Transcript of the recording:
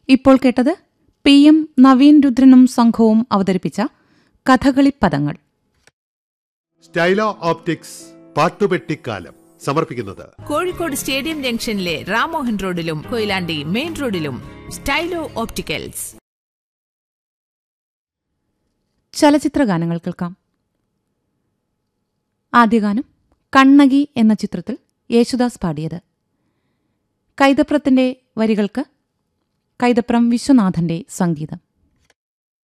ഇപ്പോൾ കേട്ടത് P M Naveen രുദ്രനും സംഘവും അവതരിപ്പിച്ച കഥകളിപ്പദങ്ങൾ സ്റ്റൈലോ ഓപ്റ്റിക്സ് പാട്ടുപെട്ടിക്കാലം സമർപ്പിക്കുന്നത് കോഴിക്കോട് സ്റ്റേഡിയം ജംഗ്ഷനിലെ റാമോഹൻ റോഡിലും കൊയിലാണ്ടി മെയിൻ റോഡിലും സ്റ്റൈലോ ഓപ്റ്റിക്കൽസ് ചലച്ചിത്ര ഗാനങ്ങൾ കേൾക്കാം ആദ്യ ഗാനം കണ്ണകി എന്ന ചിത്രത്തിൽ യേശുദാസ് പാടിയത് കൈതപ്രത്തിന്റെ വരികൾക്ക് കൈതപ്രം വിശ്വനാഥന്റെ സംഗീതം